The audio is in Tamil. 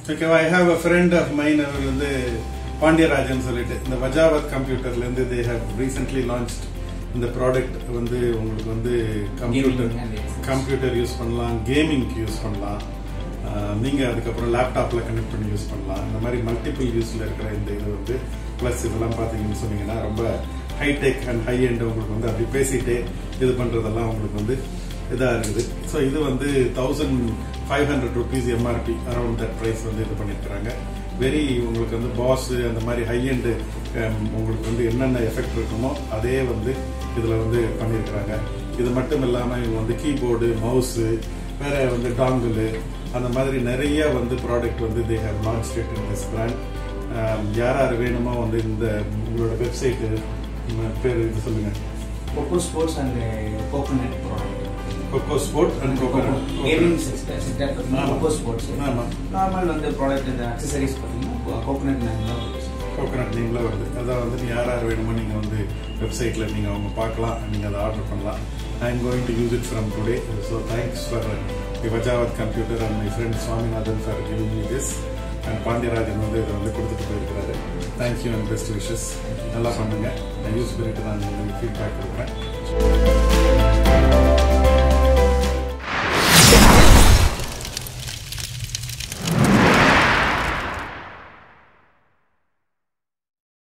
ஓகேவா I have a friend of mine அவர் வந்து பாண்டியராஜன் சொல்லிட்டு இந்த வஜாவத் கம்ப்யூட்டர்ல இருந்து தே ஹவ் ரீசென்ட்லி லான்ச்ட் இந்த ப்ராடக்ட் வந்து உங்களுக்கு வந்து computer Gaming and accessories. Computer use பண்ணலாம் கேமிங்க்கு யூஸ் பண்ணலாம் ஆஹ் நீங்க அதுக்கப்புறம் லேப்டாப்ல கனெக்ட் பண்ணி யூஸ் பண்ணலாம் இந்த மாதிரி மல்டிபிள் யூஸ்ல இருக்கிற இந்த இது வந்து பிளஸ் இதெல்லாம் பாத்தீங்கன்னு சொன்னீங்கன்னா ரொம்ப ஹைடெக் அண்ட் ஹை எண்ட் உங்களுக்கு வந்து அப்படி பேசிட்டே இது பண்றதெல்லாம் உங்களுக்கு வந்து இதா இருக்குது ஸோ இது வந்து thousand five hundred rupees MRP around that price வந்து இது பண்ணியிருக்கிறாங்க வெரி உங்களுக்கு வந்து பாஸ் அந்த மாதிரி ஹை எண்டு உங்களுக்கு வந்து என்னென்ன எஃபெக்ட் இருக்குமோ அதே வந்து இதில் வந்து பண்ணியிருக்கிறாங்க இது மட்டும் இல்லாமல் இவங்க வந்து கீபோர்டு மவுஸு வேற வந்து டாங்கிள் அந்த மாதிரி நிறைய வந்து ப்ராடக்ட் வந்து they have launch it in this brand யார் யார் வேணுமோ வந்து இந்த உங்களோட வெப்சைட்டு பேர் இது சொல்லுங்க Coco Sports and uh, Coconut product. Coco Sport and Coconut gaming sector பார்த்தீங்கன்னா ஆமா. கோகோ ஸ்போர்ட்ஸ் ஆமா. நார்மல் வந்து ப்ராடக்ட் இந்த அக்சசரிஸ் பார்த்தீங்கன்னா கோகோனட் நேமில் கோகனட் நேம்ல வருது அதான் வந்து நீ யார் யார் வேணுமோ நீங்க வந்து வெப்சைட்ல நீங்க அவங்க பார்க்கலாம் நீங்க அதை ஆர்டர் பண்ணலாம் I am going to use it from today so thanks for the வஜாவத் computer and my friend Swaminathan for giving me this and Pandiyarajan வந்து இதை வந்து கொடுத்துட்டு போயிருக்கிறாரு தேங்க்யூ அண்ட் பெஸ்ட் விஷஸ் நல்லா பண்ணுங்க நான் யூஸ் பண்ணிட்டு நான் உங்களுக்கு ஃபீட்பேக் கொடுக்குறேன்